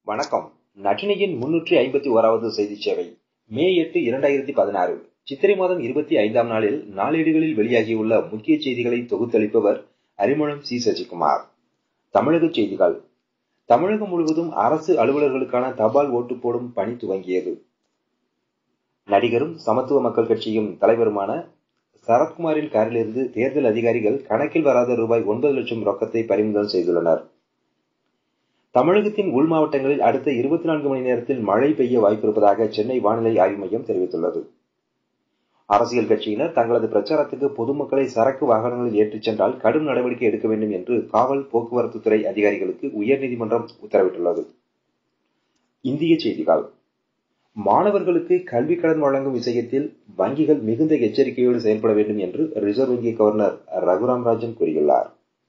வணக்கம் நற்றினையின் முன்னூற்றி ஐம்பத்தி ஓராவது செய்தி சேவை மே எட்டு இரண்டாயிரத்தி பதினாறு சித்திரை மாதம் இருபத்தி ஐந்தாம் நாளில் நாளேடுகளில் வெளியாகியுள்ள முக்கிய செய்திகளை தொகுத்தளிப்பவர் அறிமுகம் சி சசிகுமார் தமிழக செய்திகள் தமிழகம் முழுவதும் அரசு அலுவலர்களுக்கான தபால் ஓட்டு போடும் பணி துவங்கியது நடிகரும் சமத்துவ மக்கள் கட்சியும் தலைவருமான சரத்குமாரின் காரிலிருந்து தேர்தல் அதிகாரிகள் கணக்கில் வராத ரூபாய் ஒன்பது லட்சம் ரொக்கத்தை பறிமுதல் செய்துள்ளனர் தமிழகத்தின் உள் மாவட்டங்களில் அடுத்த இருபத்தி நான்கு மணி நேரத்தில் மழை பெய்ய வாய்ப்பிருப்பதாக சென்னை வானிலை ஆய்வு மையம் தெரிவித்துள்ளது அரசியல் கட்சியினர் தங்களது பிரச்சாரத்துக்கு பொதுமக்களை சரக்கு வாகனங்களில் ஏற்றிச் சென்றால் கடும் நடவடிக்கை எடுக்க வேண்டும் என்று காவல் போக்குவரத்துத்துறை அதிகாரிகளுக்கு உயர்நீதிமன்றம் உத்தரவிட்டுள்ளது இந்திய செய்திகள் மாணவர்களுக்கு கல்வி கடன் வழங்கும் விஷயத்தில் வங்கிகள் மிகுந்த எச்சரிக்கையோடு செயல்பட வேண்டும் என்று ரிசர்வ் வங்கி கவர்னர் ரகுராம் ராஜன் கூறியுள்ளார்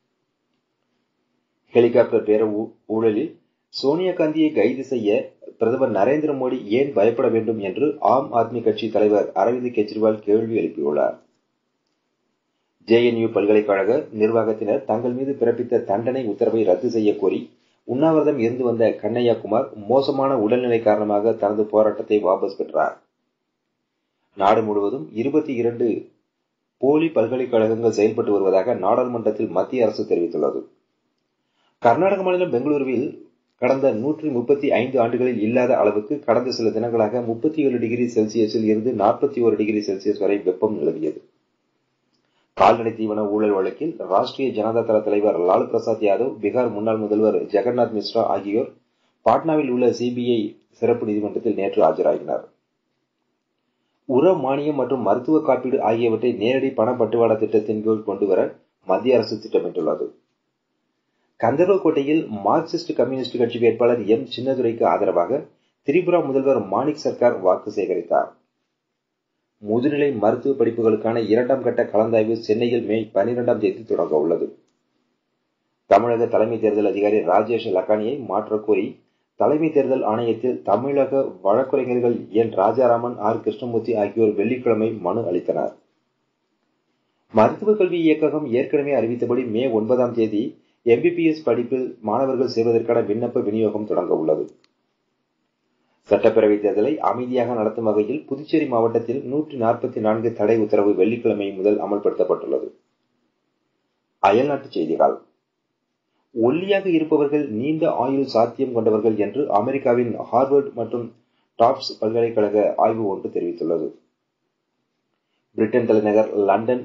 ஹெலிகாப்டர் பேர ஊழலில் சோனியா காந்தியை கைது செய்ய பிரதமர் நரேந்திர மோடி ஏன் பயப்பட வேண்டும் என்று ஆம் ஆத்மி கட்சி தலைவர் அரவிந்த் கெஜ்ரிவால் கேள்வி எழுப்பியுள்ளார் ஜேஎன்யூ பல்கலைக்கழக நிர்வாகத்தினர் தங்கள் மீது பிறப்பித்த தண்டனை உத்தரவை ரத்து செய்ய கோரி உண்ணாவிரதம் இருந்து வந்த கண்ணையா குமார் மோசமான உடல்நிலை காரணமாக தனது போராட்டத்தை வாபஸ் பெற்றார் நாடு முழுவதும் இருபத்தி இரண்டு போலி பல்கலைக்கழகங்கள் செயல்பட்டு வருவதாக நாடாளுமன்றத்தில் மத்திய அரசு தெரிவித்துள்ளது கர்நாடக மாநிலம் பெங்களூருவில் கடந்த நூற்றி முப்பத்தி ஐந்து ஆண்டுகளில் இல்லாத அளவுக்கு கடந்த சில தினங்களாக முப்பத்தி ஏழு டிகிரி செல்சியஸில் இருந்து நாற்பத்தி ஒரு டிகிரி செல்சியஸ் வரை வெப்பம் நிலவியது கால்நடை தீவன ஊழல் வழக்கில் ராஷ்டிரிய ஜனதா தள தலைவர் லாலு பிரசாத் யாதவ் பீகார் முன்னாள் முதல்வர் ஜெகநாத் மிஸ்ரா ஆகியோர் பாட்னாவில் உள்ள சிபிஐ சிறப்பு நீதிமன்றத்தில் நேற்று ஆஜராகினர் உர மானியம் மற்றும் மருத்துவ காப்பீடு ஆகியவற்றை நேரடி பண பட்டுவாடா திட்டத்தின் கீழ் கொண்டுவர மத்திய அரசு திட்டமிட்டுள்ளது கந்தர்வக்கோட்டையில் மார்க்சிஸ்ட் கம்யூனிஸ்ட் கட்சி வேட்பாளர் எம் சின்னதுரைக்கு ஆதரவாக திரிபுரா முதல்வர் மாணிக் சர்க்கார் வாக்கு சேகரித்தார் முதுநிலை மருத்துவ படிப்புகளுக்கான இரண்டாம் கட்ட கலந்தாய்வு சென்னையில் மே பனிரெண்டாம் தேதி தொடங்க உள்ளது தமிழக தலைமை தேர்தல் அதிகாரி ராஜேஷ் லக்கானியை மாற்றக் கோரி தலைமை தேர்தல் ஆணையத்தில் தமிழக வழக்குரைஞர்கள் என் ராஜாராமன் ஆர் கிருஷ்ணமூர்த்தி ஆகியோர் வெள்ளிக்கிழமை மனு அளித்தனர் மருத்துவக் கல்வி இயக்ககம் ஏற்கனவே அறிவித்தபடி மே ஒன்பதாம் தேதி எம்பிபிஎஸ் படிப்பில் மாணவர்கள் சேர்வதற்கான விண்ணப்ப விநியோகம் தொடங்க உள்ளது சட்டப்பேரவைத் தேர்தலை அமைதியாக நடத்தும் வகையில் புதுச்சேரி மாவட்டத்தில் நூற்றி நாற்பத்தி நான்கு தடை உத்தரவு வெள்ளிக்கிழமை முதல் அமல்படுத்தப்பட்டுள்ளது அயல்நாட்டுச் செய்திகள் ஒல்லியாக இருப்பவர்கள் நீண்ட ஆயுள் சாத்தியம் கொண்டவர்கள் என்று அமெரிக்காவின் ஹார்வர்ட் மற்றும் டாப்ஸ் பல்கலைக்கழக ஆய்வு ஒன்று தெரிவித்துள்ளது பிரிட்டன் தலைநகர் லண்டன்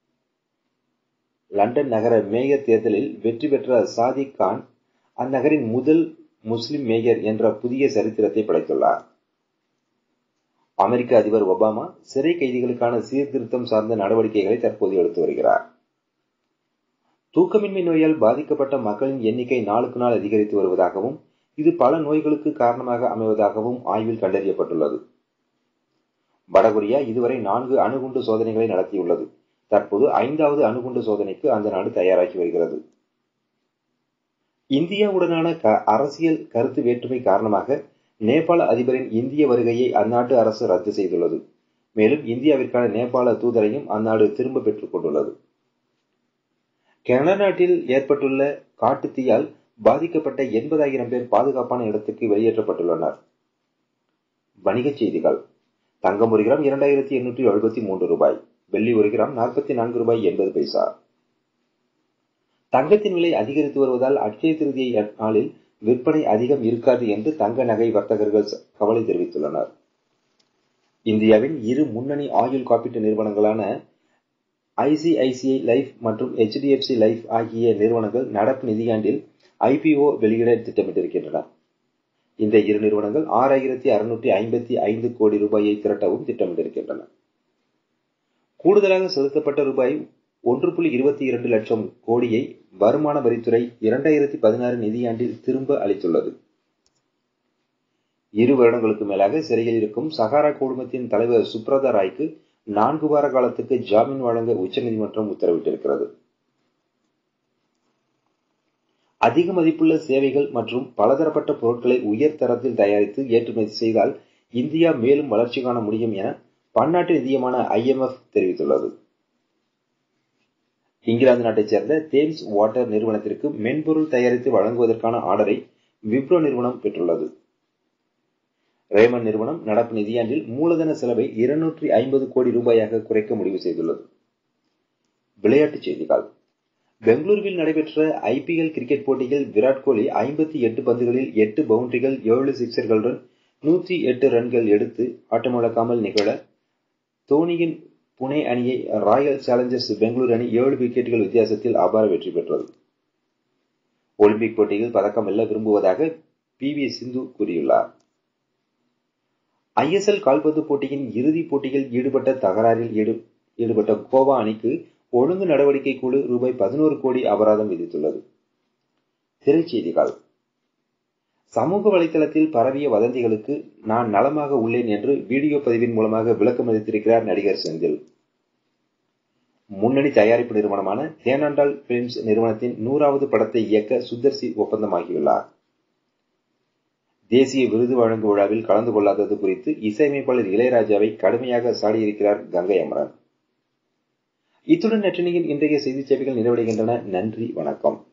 லண்டன் நகர மேயர் தேர்தலில் வெற்றி பெற்ற சாதிக் கான் அந்நகரின் முதல் முஸ்லிம் மேயர் என்ற புதிய சரித்திரத்தை படைத்துள்ளார் அமெரிக்க அதிபர் ஒபாமா சிறை கைதிகளுக்கான சீர்திருத்தம் சார்ந்த நடவடிக்கைகளை தற்போது எடுத்து வருகிறார் தூக்கமின்மை நோயால் பாதிக்கப்பட்ட மக்களின் எண்ணிக்கை நாளுக்கு நாள் அதிகரித்து வருவதாகவும் இது பல நோய்களுக்கு காரணமாக அமைவதாகவும் ஆய்வில் கண்டறியப்பட்டுள்ளது வடகொரியா இதுவரை நான்கு அணுகுண்டு சோதனைகளை நடத்தியுள்ளது தற்போது ஐந்தாவது அணுகுண்டு சோதனைக்கு அந்த நாடு தயாராகி வருகிறது இந்தியாவுடனான அரசியல் கருத்து வேற்றுமை காரணமாக நேபாள அதிபரின் இந்திய வருகையை அந்நாட்டு அரசு ரத்து செய்துள்ளது மேலும் இந்தியாவிற்கான நேபாள தூதரையும் அந்நாடு திரும்ப பெற்றுக் கொண்டுள்ளது கனடா நாட்டில் ஏற்பட்டுள்ள காட்டுத்தீயால் பாதிக்கப்பட்ட எண்பதாயிரம் பேர் பாதுகாப்பான இடத்துக்கு வெளியேற்றப்பட்டுள்ளனர் வணிகச் செய்திகள் தங்கம் ஒரு கிராம் இரண்டாயிரத்தி எண்ணூற்றி எழுபத்தி மூன்று ரூபாய் வெள்ளி ஒரு கிராம் நாற்பத்தி நான்கு ரூபாய் எண்பது பைசா தங்கத்தின் விலை அதிகரித்து வருவதால் அட்சய திருதியை நாளில் விற்பனை அதிகம் இருக்காது என்று தங்க நகை வர்த்தகர்கள் கவலை தெரிவித்துள்ளனர் இந்தியாவின் இரு முன்னணி ஆயுள் காப்பீட்டு நிறுவனங்களான ஐசிஐசிஐ லைஃப் மற்றும் ஹெச்டிஎஃப்சி லைஃப் ஆகிய நிறுவனங்கள் நடப்பு நிதியாண்டில் ஐபிஓ வெளியிட திட்டமிட்டிருக்கின்றன இந்த இரு நிறுவனங்கள் ஆறாயிரத்தி அறுநூற்றி ஐம்பத்தி ஐந்து கோடி ரூபாயை திரட்டவும் திட்டமிட்டிருக்கின்றன கூடுதலாக செலுத்தப்பட்ட ரூபாய் ஒன்று புள்ளி இருபத்தி இரண்டு லட்சம் கோடியை வருமான வரித்துறை இரண்டாயிரத்தி பதினாறு நிதியாண்டில் திரும்ப அளித்துள்ளது இரு வருடங்களுக்கு மேலாக சிறையில் இருக்கும் சகாரா குழுமத்தின் தலைவர் சுப்ரதா ராய்க்கு நான்கு வார காலத்துக்கு ஜாமீன் வழங்க உச்சநீதிமன்றம் உத்தரவிட்டிருக்கிறது அதிக மதிப்புள்ள சேவைகள் மற்றும் பலதரப்பட்ட பொருட்களை உயர் தரத்தில் தயாரித்து ஏற்றுமதி செய்தால் இந்தியா மேலும் வளர்ச்சி காண முடியும் என பன்னாட்டு நிதியமான ஐஎம்எஃப் தெரிவித்துள்ளது இங்கிலாந்து நாட்டைச் சேர்ந்த தேம்ஸ் வாட்டர் நிறுவனத்திற்கு மென்பொருள் தயாரித்து வழங்குவதற்கான ஆர்டரை விப்ரோ நிறுவனம் பெற்றுள்ளது ரேமன் நிறுவனம் நடப்பு நிதியாண்டில் மூலதன செலவை இருநூற்றி ஐம்பது கோடி ரூபாயாக குறைக்க முடிவு செய்துள்ளது விளையாட்டுச் செய்திகள் பெங்களூருவில் நடைபெற்ற ஐபிஎல் கிரிக்கெட் போட்டியில் விராட் கோலி ஐம்பத்தி எட்டு பந்துகளில் எட்டு பவுண்டரிகள் ஏழு சிக்சர்களுடன் நூற்றி எட்டு ரன்கள் எடுத்து ஆட்டமிழக்காமல் நிகழ தோனியின் புனே அணியை ராயல் சேலஞ்சர்ஸ் பெங்களூரு அணி ஏழு விக்கெட்டுகள் வித்தியாசத்தில் அபார வெற்றி பெற்றது ஒலிம்பிக் போட்டியில் பதக்கம் வெல்ல விரும்புவதாக பி வி சிந்து கூறியுள்ளார் ஐஎஸ்எல் கால்பந்து போட்டியின் இறுதிப் போட்டியில் ஈடுபட்ட தகராறில் ஈடுபட்ட கோவா அணிக்கு ஒழுங்கு நடவடிக்கை குழு ரூபாய் பதினோரு கோடி அபராதம் விதித்துள்ளது திரைச்செய்திகள் சமூக வலைதளத்தில் பரவிய வதந்திகளுக்கு நான் நலமாக உள்ளேன் என்று வீடியோ பதிவின் மூலமாக விளக்கம் அளித்திருக்கிறார் நடிகர் செந்தில் முன்னணி தயாரிப்பு நிறுவனமான தேனாண்டால் பிலிம்ஸ் நிறுவனத்தின் நூறாவது படத்தை இயக்க சுந்தர்சி ஒப்பந்தமாகியுள்ளார் தேசிய விருது வழங்கும் விழாவில் கலந்து கொள்ளாதது குறித்து இசையமைப்பாளர் இளையராஜாவை கடுமையாக சாடியிருக்கிறார் கங்கை அமரன் இத்துடன் நற்றினியின் இன்றைய செய்திச் சேவைகள் நிறைவடைகின்றன நன்றி வணக்கம்